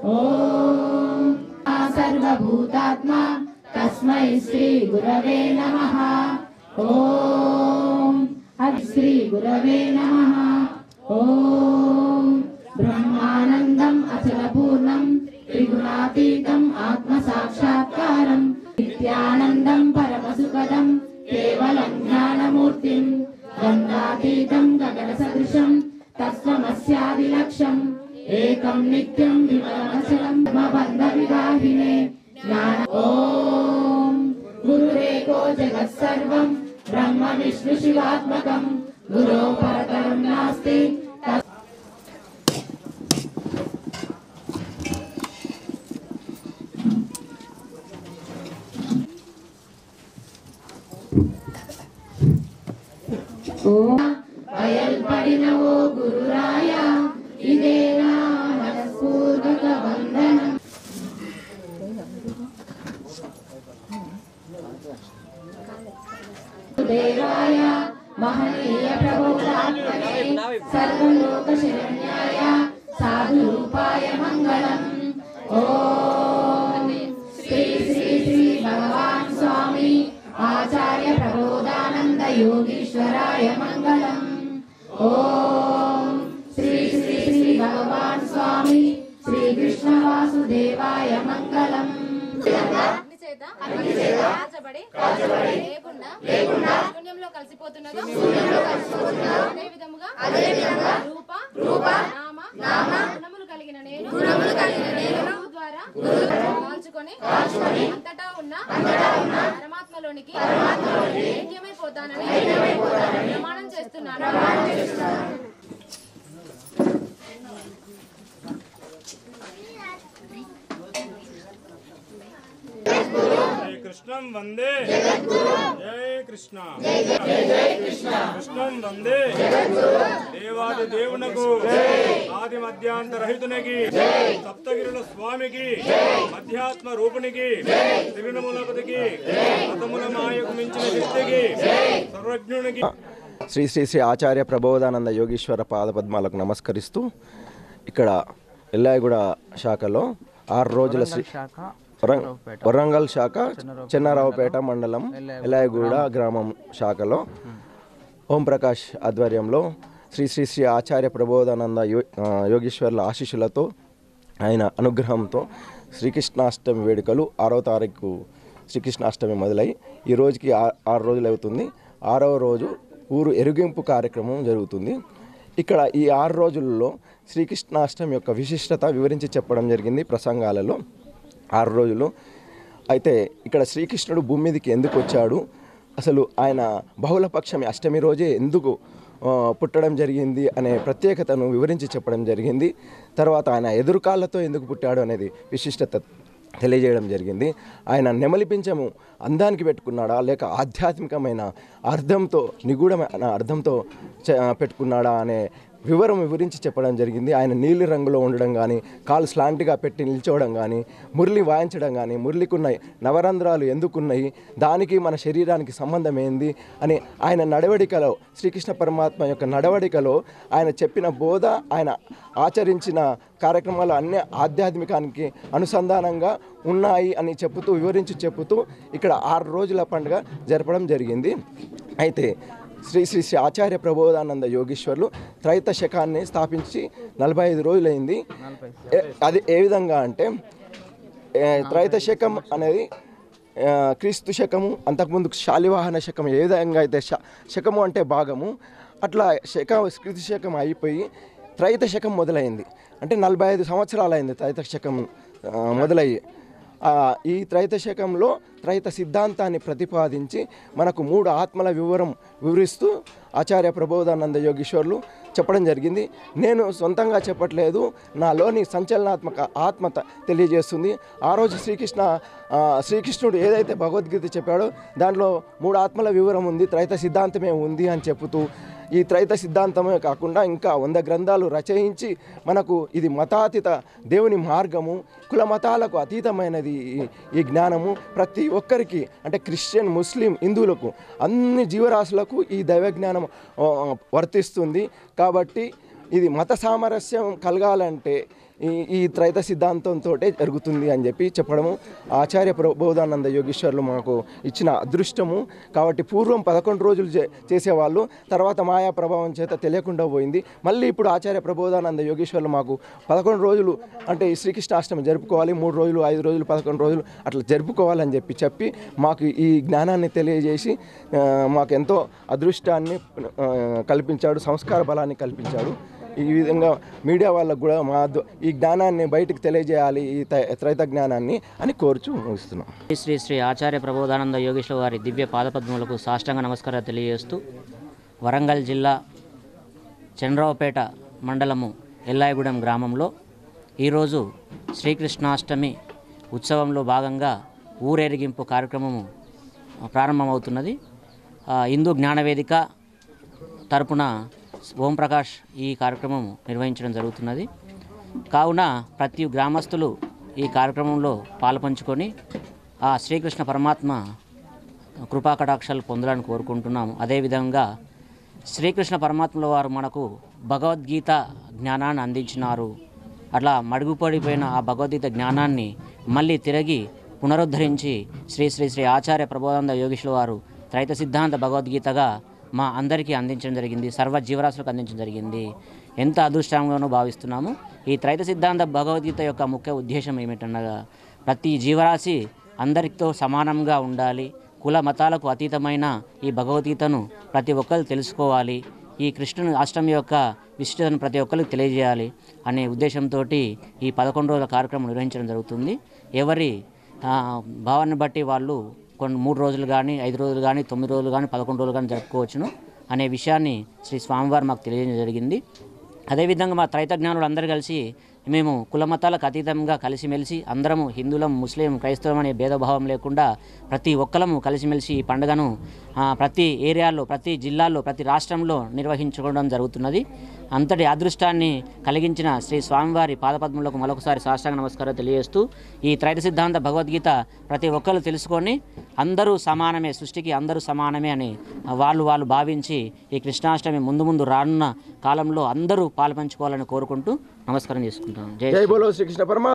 ॐ सर्वभूतात्मा तस्मै श्रीगुरवे नमः ॐ अद् श्रीगुरवे नमः ॐ ब्रह्मानन्दम् अचलपूर्णम् त्रिगुणातीतम् आत्मसाक्षात्कारम् नित्यानन्दम् परमसुखदम् केवलम् ज्ञानमूर्तिम् गन्धातीतम् गगनसदृशम् तत्त्वमस्यादिलक्ष्यम् एकम् नित्यम् विमलमचलम् बन्धविदाहिने ज्ञान ॐ गुरुरेको जगत् सर्वम् ब्रह्म विष्णु शिवात्मकम् गुरो परतरम् नास्ति तत् అయల్పడిన ఓ గురురాయ ఇదే నా మనస్ఫూర్వక వందనం దేవాయ మహనీయ ప్రబోధాత్మనే సర్వలోక శరణ్యాయ సాధు రూపాయ మంగళం ఓం శ్రీ శ్రీ శ్రీ భగవాన్ స్వామి ఆచార్య ప్రబోధానంద యోగీశ్వరాయ మంగళం ఓం శ్రీ శ్రీ శ్రీ భగవాన్ స్వామి శ్రీకృష్ణ వాసుదేవాయ మంగళం అగ్ని చేత అగ్ని చేత కాల్చబడి కాల్చబడి లేకుండా లేకుండా శూన్యంలో కలిసిపోతున్నదో శూన్యంలో కలిసిపోతున్నదో అదే విధముగా అదే విధంగా రూప రూప నామ నామ గుణములు కలిగిన నేను గుణములు కలిగిన నేను గురువు ద్వారా కాల్చుకొని కాల్చుకొని అంతటా ఉన్న అంతటా ఉన్న పరమాత్మలోనికి పరమాత్మలోనికి ఐక్యమైపోతానని ఐక్యమైపోతానని ప్రమాణం చేస్తున్నాను ప్రమాణం చేస్తున్నాను జయ కృష్ణం వందే జయ కృష్ణ కృష్ణం వందే దేవాది దేవునకు ఆది మధ్యాంత రహితునికి సప్తగిరుల స్వామికి అధ్యాత్మ రూపునికి త్రిగుణములపతికి మతముల మాయకు మించిన శక్తికి సర్వజ్ఞునికి శ్రీ శ్రీ శ్రీ ఆచార్య ప్రబోధానంద యోగీశ్వర పాదపద్మాలకు నమస్కరిస్తూ ఇక్కడ ఎల్లాయిగూడ శాఖలో ఆరు రోజుల శ్రీ వరం- వరంగల్ శాఖ చెన్నారావుపేట మండలం ఎల్లాయిగూడ గ్రామం శాఖలో ఓంప్రకాష్ ఆధ్వర్యంలో శ్రీ శ్రీ శ్రీ ఆచార్య ప్రబోధానంద యో ఆ, యోగీశ్వర్ల ఆశీస్సులతో ఆయన అనుగ్రహంతో శ్రీకృష్ణాష్టమి వేడుకలు ఆరో తారీఖు శ్రీకృష్ణాష్టమి మొదలై ఈ రోజుకి ఆ- ఆరు రోజులు అవుతుంది ఆరవ రోజు ఊరు ఎరుగింపు కార్యక్రమం జరుగుతుంది ఇక్కడ ఈ ఆరు రోజుల్లో శ్రీకృష్ణాష్టమి యొక్క విశిష్టత వివరించి చెప్పడం జరిగింది ప్రసంగాలలో ఆరు రోజులు అయితే ఇక్కడ శ్రీకృష్ణుడు భూమి మీదకి ఎందుకు వచ్చాడు అసలు ఆయన బహుళపక్షమి అష్టమి రోజే ఎందుకు ఆ, పుట్టడం జరిగింది అనే ప్రత్యేకతను వివరించి చెప్పడం జరిగింది తర్వాత ఆయన ఎదురుకాళ్ళతో ఎందుకు పుట్టాడు అనేది విశిష్టత తెలియజేయడం జరిగింది ఆయన నెమలిపించము అందానికి పెట్టుకున్నాడా లేక ఆధ్యాత్మికమైన అర్థంతో నిగూఢమైన అర్థంతో చ- పెట్టుకున్నాడా అనే వివరం వివరించి చెప్పడం జరిగింది ఆయన నీలి రంగులో ఉండడం కానీ కాలు స్లాంట్గా పెట్టి నిల్చోవడం కానీ మురళి వాయించడం కానీ మురళికున్నాయి నవరంధ్రాలు ఎందుకున్నాయి దానికి మన శరీరానికి సంబంధం ఏంది అని ఆయన నడవడికలో శ్రీకృష్ణ పరమాత్మ యొక్క నడవడికలో ఆయన చెప్పిన బోధ ఆయన ఆచరించిన కార్యక్రమాలు అన్ని ఆధ్యాత్మికానికి అనుసంధానంగా ఉన్నాయి అని చెబుతూ వివరించి చెబుతూ ఇక్కడ ఆరు రోజుల పండుగ జరపడం జరిగింది అయితే శ్రీ శ్రీ శ్రీ ఆచార్య ప్రబోధానంద యోగీశ్వర్లు త్రైత శకాన్ని స్థాపించి నలభై ఐదు రోజులైంది ఏ- అది ఏ విధంగా అంటే ఏ, త్రైత శకం అనేది ఆ, క్రీస్తు శకము అంతకుముందు శాలివాహన శకం ఏ విధంగా అయితే శ శకము అంటే భాగము అట్లా శక క్రీస్తు శకం అయిపోయి త్రైత శకం మొదలైంది అంటే నలభై ఐదు సంవత్సరాలు అయింది త్రైత శకం ఆ, మొదలయ్యి ఆ, ఈ త్రైత శకంలో త్రైత సిద్ధాంతాన్ని ప్రతిపాదించి మనకు మూడు ఆత్మల వివరం వివరిస్తూ ఆచార్య ప్రబోధానంద యోగీశ్వర్లు చెప్పడం జరిగింది నేను సొంతంగా చెప్పట్లేదు నాలోని సంచలనాత్మక ఆత్మ త- తెలియజేస్తుంది ఆ రోజు శ్రీకృష్ణ ఆ, శ్రీకృష్ణుడు ఏదైతే భగవద్గీత చెప్పాడో దాంట్లో మూడు ఆత్మల వివరం ఉంది త్రైత సిద్ధాంతమే ఉంది అని చెబుతూ ఈ త్రైత సిద్ధాంతమే కాకుండా ఇంకా వంద గ్రంథాలు రచయించి మనకు ఇది మతాతీత దేవుని మార్గము కుల మతాలకు అతీతమైనది ఈ- ఈ జ్ఞానము ప్రతి ఒక్కరికి అంటే క్రిస్టియన్ ముస్లిం హిందువులకు అన్ని జీవరాశులకు ఈ దైవ జ్ఞానం ఆ, వర్తిస్తుంది కాబట్టి ఇది మత సామరస్యం కలగాలంటే ఈ ఈ త్రైత సిద్ధాంతంతో జరుగుతుంది అని చెప్పి చెప్పడము ఆచార్య ప్రబోధానంద యోగేశ్వర్లు మాకు ఇచ్చిన అదృష్టము కాబట్టి పూర్వం పదకొండు రోజులు చే- చేసేవాళ్ళు తర్వాత మాయా ప్రభావం చేత తెలియకుండా పోయింది మళ్ళీ ఇప్పుడు ఆచార్య ప్రబోధానంద యోగేశ్వర్లు మాకు పదకొండు రోజులు అంటే ఈ శ్రీకృష్ణాష్టమి జరుపుకోవాలి మూడు రోజులు ఐదు రోజులు పదకొండు రోజులు అట్లా జరుపుకోవాలని చెప్పి చెప్పి మాకు ఈ జ్ఞానాన్ని తెలియజేసి ఆ, మాకు ఎంతో అదృష్టాన్ని ఆ, కల్పించాడు సంస్కార బలాన్ని కల్పించాడు ఈ విధంగా మీడియా వాళ్ళకు కూడా మా ద- ఈ జ్ఞానాన్ని బయటకు తెలియజేయాలి ఈ త- త్రైత జ్ఞానాన్ని అని కోరుచు ముగిస్తున్నాం శ్రీ శ్రీ శ్రీ ఆచార్య ప్రబోధానంద యోగేశ్వర వారి దివ్య పాదపద్మములకు సాష్టాంగ నమస్కారాలు తెలియజేస్తూ వరంగల్ జిల్లా చంద్రరావుపేట మండలము ఎల్లాయిగూడెం గ్రామంలో ఈరోజు శ్రీకృష్ణాష్టమి ఉత్సవంలో భాగంగా ఊరేగింపు కార్యక్రమము ప్రారంభమవుతున్నది ఆ, హిందూ జ్ఞానవేదిక తరపున ఓంప్రకాష్ ఈ కార్యక్రమం నిర్వహించడం జరుగుతున్నది కావున ప్రతి గ్రామస్తులు ఈ కార్యక్రమంలో పాల్పంచుకొని ఆ శ్రీకృష్ణ పరమాత్మ కృపాకటాక్షాలు పొందాలని కోరుకుంటున్నాము అదేవిధంగా శ్రీకృష్ణ పరమాత్మల వారు మనకు భగవద్గీత జ్ఞానాన్ని అందించినారు అట్లా మడుగుపడిపోయిన ఆ భగవద్గీత జ్ఞానాన్ని మళ్ళీ తిరిగి పునరుద్ధరించి శ్రీ శ్రీ శ్రీ ఆచార్య ప్రబోధానంద యోగేశ్వర వారు త్రైత సిద్ధాంత భగవద్గీతగా మా అందరికీ అందించడం జరిగింది సర్వ జీవరాశులకు అందించడం జరిగింది ఎంత అదృష్టంగానో భావిస్తున్నాము ఈ త్రైత సిద్ధాంత భగవద్గీత యొక్క ముఖ్య ఉద్దేశం ఏమిటనగా ప్రతి జీవరాశి అందరితో సమానంగా ఉండాలి కుల మతాలకు అతీతమైన ఈ భగవద్గీతను ప్రతి ఒక్కరు తెలుసుకోవాలి ఈ కృష్ణుని అష్టమి యొక్క విశిష్టతను ప్రతి ఒక్కరికి తెలియజేయాలి అనే ఉద్దేశంతో ఈ పదకొండు రోజుల కార్యక్రమం నిర్వహించడం జరుగుతుంది ఎవరి ఆ, భావాన్ని బట్టి వాళ్ళు కొన్ని మూడు రోజులు కానీ ఐదు రోజులు కానీ తొమ్మిది రోజులు కానీ పదకొండు రోజులు కానీ జరుపుకోవచ్చును అనే విషయాన్ని శ్రీ స్వామివారు మాకు తెలియజేయడం జరిగింది అదేవిధంగా మా త్రైత జ్ఞానులు అందరూ కలిసి మేము కులమతాలకు అతీతంగా కలిసిమెలిసి అందరము హిందువులం ముస్లిం క్రైస్తవం అనే భేదభావం లేకుండా ప్రతి ఒక్కరము కలిసిమెలిసి ఈ పండుగను ఆ, ప్రతి ఏరియాలో ప్రతి జిల్లాల్లో ప్రతి రాష్ట్రంలో నిర్వహించుకోవడం జరుగుతున్నది అంతటి అదృష్టాన్ని కలిగించిన శ్రీ స్వామివారి పాదపద్మలకు మరొకసారి సాష్టాంగ నమస్కారం తెలియజేస్తూ ఈ త్రైత సిద్ధాంత భగవద్గీత ప్రతి ఒక్కరు తెలుసుకొని అందరూ సమానమే సృష్టికి అందరూ సమానమే అని వాళ్ళు వాళ్ళు భావించి ఈ కృష్ణాష్టమి ముందు ముందు రానున్న కాలంలో అందరూ పాల్పంచుకోవాలని కోరుకుంటూ నమస్కారం చేసుకుంటాం జై జై బోలో శ్రీకృష్ణ పరమా